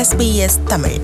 SBS Tamil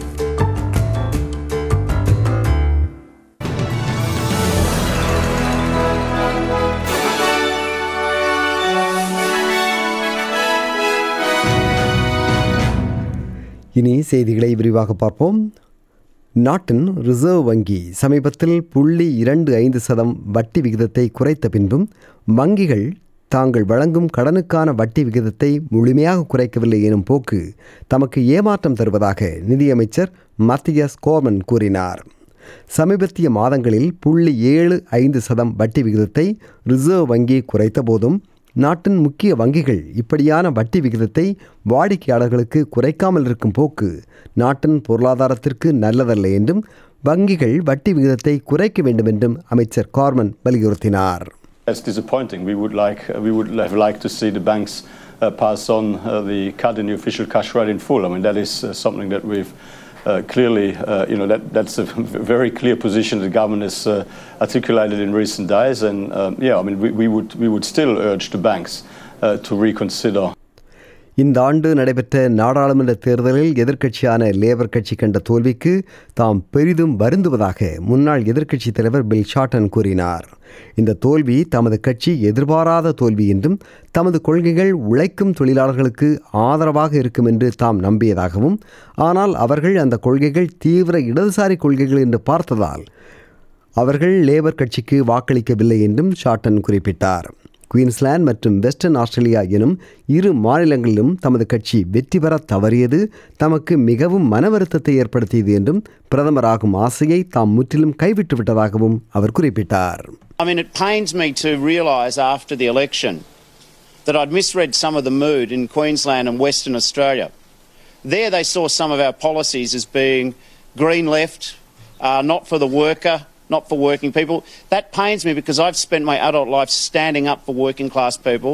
இனி செய்திகளை விரிவாக பார்ப்போம் நாட்டின் ரிசர்வ் வங்கி சமீபத்தில் புள்ளி இரண்டு ஐந்து சதம் வட்டி விகிதத்தை குறைத்த பின்பும் வங்கிகள் தாங்கள் வழங்கும் கடனுக்கான வட்டி விகிதத்தை முழுமையாக குறைக்கவில்லை எனும் போக்கு தமக்கு ஏமாற்றம் தருவதாக நிதியமைச்சர் மத்தியஸ் கோர்மன் கூறினார் சமீபத்திய மாதங்களில் புள்ளி ஏழு ஐந்து சதம் வட்டி விகிதத்தை ரிசர்வ் வங்கி குறைத்த போதும் நாட்டின் முக்கிய வங்கிகள் இப்படியான வட்டி விகிதத்தை வாடிக்கையாளர்களுக்கு குறைக்காமல் இருக்கும் போக்கு நாட்டின் பொருளாதாரத்திற்கு நல்லதல்ல என்றும் வங்கிகள் வட்டி விகிதத்தை குறைக்க வேண்டும் என்றும் அமைச்சர் கார்மன் வலியுறுத்தினார் That's disappointing. We would like uh, we would have liked to see the banks uh, pass on uh, the cut in the official cash rate in full. I mean that is uh, something that we've uh, clearly uh, you know that that's a very clear position the government has uh, articulated in recent days, and um, yeah, I mean we, we would we would still urge the banks uh, to reconsider இந்த ஆண்டு நடைபெற்ற நாடாளுமன்ற தேர்தலில் எதிர்க்கட்சியான labour கட்சி கண்ட தோல்விக்கு தாம் பெரிதும் வருந்துவதாக முன்னாள் எதிர்க்கட்சித் தலைவர் பில் ஷார்டன் கூறினார் இந்த தோல்வி தமது கட்சி எதிர்பாராத தோல்வி என்றும் தமது கொள்கைகள் உழைக்கும் தொழிலாளர்களுக்கு ஆதரவாக இருக்கும் என்று தாம் நம்பியதாகவும் ஆனால் அவர்கள் அந்த கொள்கைகள் தீவிர இடதுசாரி கொள்கைகள் என்று பார்த்ததால் அவர்கள் லேபர் கட்சிக்கு வாக்களிக்கவில்லை என்றும் ஷார்டன் குறிப்பிட்டார் குயின்ஸ்லாந்து மற்றும் வெஸ்டர்ன் ஆஸ்திரேலியா எனும் இரு மாநிலங்களிலும் தமது கட்சி வெற்றி பெற தவறியது தமக்கு மிகவும் மன வருத்தத்தை ஏற்படுத்தியது என்றும் பிரதமராகும் ஆசையை தாம் முற்றிலும் கைவிட்டு விட்டதாகவும் அவர் குறிப்பிட்டார் I mean, it pains me to realise after the election that I'd misread some of the mood in Queensland and Western Australia. There, they saw some of our policies as being green left, uh, not for the worker, not for working people. That pains me because I've spent my adult life standing up for working class people.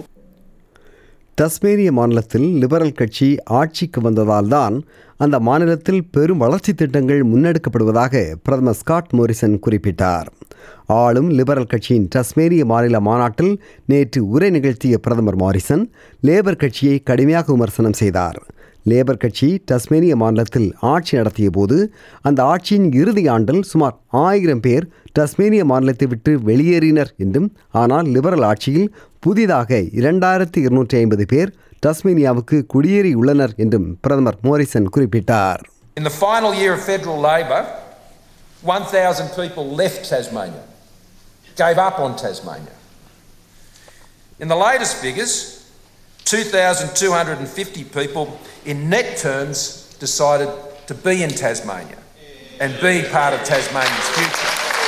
டஸ்மேனிய மாநிலத்தில் Liberal கட்சி ஆட்சிக்கு வந்ததால் தான் அந்த மாநிலத்தில் பெரும் வளர்ச்சி திட்டங்கள் முன்னெடுக்கப்படுவதாக பிரதமர் ஸ்காட் மோரிசன் குறிப்பிட்டார் ஆளும் லிபரல் கட்சியின் டஸ்மேனிய மாநில மாநாட்டில் நேற்று உரை நிகழ்த்திய பிரதமர் மாரிசன் லேபர் கட்சியை கடுமையாக விமர்சனம் செய்தார் லேபர் கட்சி டஸ்மேனிய மாநிலத்தில் ஆட்சி நடத்திய போது அந்த ஆட்சியின் இறுதி ஆண்டில் சுமார் ஆயிரம் பேர் டஸ்மேனிய மாநிலத்தை விட்டு வெளியேறினர் என்றும் ஆனால் லிபரல் ஆட்சியில் புதிதாக இரண்டாயிரத்தி இருநூற்றி ஐம்பது பேர் டஸ்மேனியாவுக்கு குடியேறியுள்ளனர் என்றும் பிரதமர் மோரிசன் குறிப்பிட்டார் In the final year of federal Labor, 1,000 people left Tasmania, gave up on Tasmania. In the latest figures, 2,250 people in net terms decided to be in Tasmania and be part of Tasmania's future.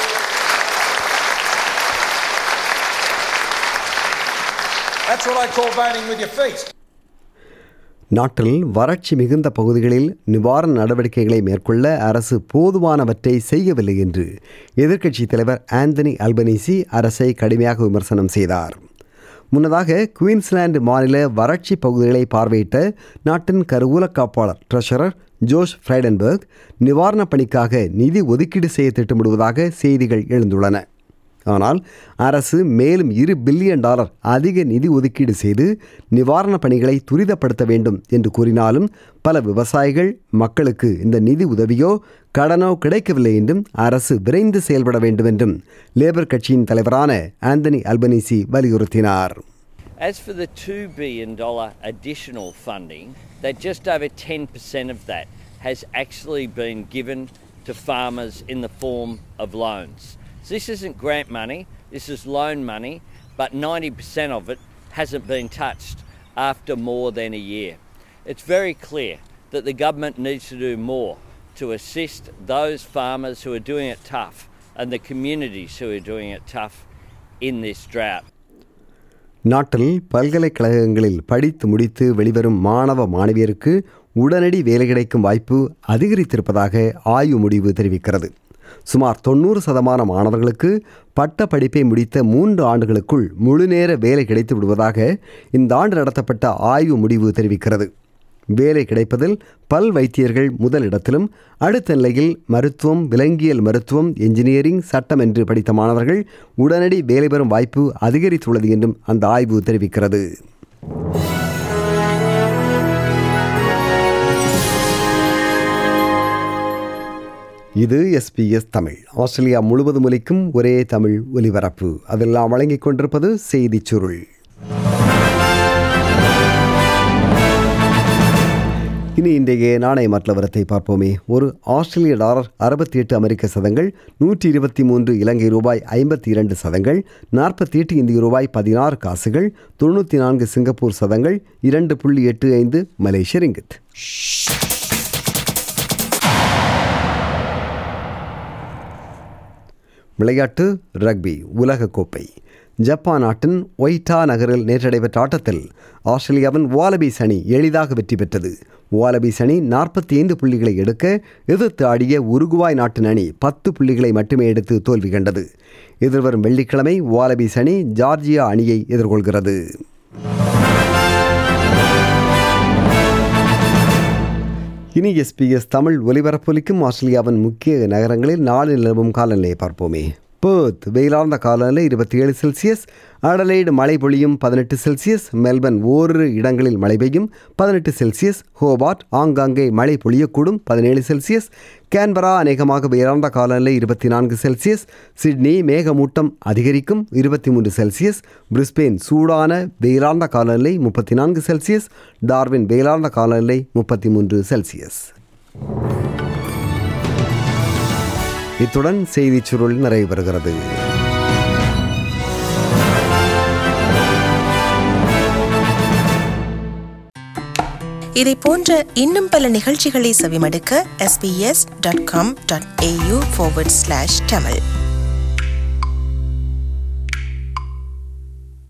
That's what I call voting with your feet. நாட்டில் வறட்சி மிகுந்த பகுதிகளில் நிவாரண நடவடிக்கைகளை மேற்கொள்ள அரசு போதுமானவற்றை செய்யவில்லை என்று எதிர்க்கட்சித் தலைவர் ஆந்தனி அல்பனீசி அரசை கடுமையாக விமர்சனம் செய்தார் முன்னதாக குயின்ஸ்லாந்து மாநில வறட்சி பகுதிகளை பார்வையிட்ட நாட்டின் கருவூல காப்பாளர் ட்ரெஷரர் ஜோஷ் ஃப்ரைடன்பர்க் நிவாரணப் பணிக்காக நிதி ஒதுக்கீடு செய்ய திட்டமிடுவதாக செய்திகள் எழுந்துள்ளன ஆனால் அரசு மேலும் இரு பில்லியன் டாலர் அதிக நிதி ஒதுக்கீடு செய்து நிவாரணப் பணிகளை துரிதப்படுத்த வேண்டும் என்று கூறினாலும் பல விவசாயிகள் மக்களுக்கு இந்த நிதி உதவியோ கடனோ கிடைக்கவில்லை என்றும் அரசு விரைந்து செயல்பட வேண்டும் என்றும் லேபர் கட்சியின் தலைவரான ஆந்தனி அல்பனீசி வலியுறுத்தினார் As for the $2 billion additional funding, that just over 10% of that has actually been given to farmers in the form of loans. So this isn't grant money, this is loan money, but 90% of it hasn't been touched after more than a year. It's very clear that the government needs to do more to assist those farmers who are doing it tough and the communities who are doing it tough in this drought. நாட்டில் பல்கலைக்கழகங்களில் படித்து முடித்து வெளிவரும் மாணவ மாணவியருக்கு உடனடி வேலை கிடைக்கும் வாய்ப்பு அதிகரித்திருப்பதாக ஆய்வு முடிவு தெரிவிக்கிறது சுமார் தொண்ணூறு சதமான மாணவர்களுக்கு பட்ட படிப்பை முடித்த மூன்று ஆண்டுகளுக்குள் முழுநேர வேலை கிடைத்து விடுவதாக இந்த ஆண்டு நடத்தப்பட்ட ஆய்வு முடிவு தெரிவிக்கிறது வேலை கிடைப்பதில் பல் வைத்தியர்கள் முதலிடத்திலும் அடுத்த நிலையில் மருத்துவம் விலங்கியல் மருத்துவம் என்ஜினியரிங் சட்டம் என்று படித்த மாணவர்கள் உடனடி வேலை பெறும் வாய்ப்பு அதிகரித்துள்ளது என்றும் அந்த ஆய்வு தெரிவிக்கிறது இது எஸ்பிஎஸ் தமிழ் ஆஸ்திரேலியா முழுவதும் ஒலிக்கும் ஒரே தமிழ் ஒலிபரப்பு அதெல்லாம் வழங்கிக் கொண்டிருப்பது செய்திச் சுருள் இனி இன்றைய நாணய மற்றவரத்தை பார்ப்போமே ஒரு ஆஸ்திரேலிய டாலர் அறுபத்தி எட்டு அமெரிக்க சதங்கள் நூற்றி இருபத்தி மூன்று இலங்கை ரூபாய் ஐம்பத்தி இரண்டு சதங்கள் நாற்பத்தி எட்டு இந்திய ரூபாய் பதினாறு காசுகள் தொண்ணூற்றி நான்கு சிங்கப்பூர் சதங்கள் இரண்டு புள்ளி எட்டு ஐந்து மலேசிய ரிங்கித் விளையாட்டு ரக்பி உலகக்கோப்பை ஜப்பான் நாட்டின் ஒய்டா நகரில் நேற்று நடைபெற்ற ஆட்டத்தில் ஆஸ்திரேலியாவின் வாலபீஸ் அணி எளிதாக வெற்றி பெற்றது வாலபீஸ் அணி நாற்பத்தி ஐந்து புள்ளிகளை எடுக்க எதிர்த்து ஆடிய உருகுவாய் நாட்டின் அணி பத்து புள்ளிகளை மட்டுமே எடுத்து தோல்வி கண்டது எதிர்வரும் வெள்ளிக்கிழமை வாலபீஸ் அணி ஜார்ஜியா அணியை எதிர்கொள்கிறது இனி எஸ்பிஎஸ் தமிழ் ஒலிபரப்பொலிக்கும் ஆஸ்திரேலியாவின் முக்கிய நகரங்களில் நாளை நிலவும் காலநிலையை பார்ப்போமே பேர்த் வெயிலார்ந்த காலநிலை இருபத்தி ஏழு செல்சியஸ் அடலைடு மழை பொழியும் பதினெட்டு செல்சியஸ் மெல்பர்ன் ஓரிரு இடங்களில் மழை பெய்யும் பதினெட்டு செல்சியஸ் ஹோபார்ட் ஆங்காங்கே மழை பொழியக்கூடும் பதினேழு செல்சியஸ் கேன்பரா அநேகமாக வெயிலார்ந்த காலநிலை இருபத்தி நான்கு செல்சியஸ் சிட்னி மேகமூட்டம் அதிகரிக்கும் இருபத்தி மூன்று செல்சியஸ் பிரிஸ்பெயின் சூடான வெயிலார்ந்த காலநிலை முப்பத்தி நான்கு செல்சியஸ் டார்வின் வெயிலார்ந்த காலநிலை முப்பத்தி மூன்று செல்சியஸ் இத்துடன் செய்திச் சுருள் நிறைவு பெறுகிறது இதை போன்ற இன்னும் பல நிகழ்ச்சிகளை செவிமடுக்க sbs.com.au forward slash tamil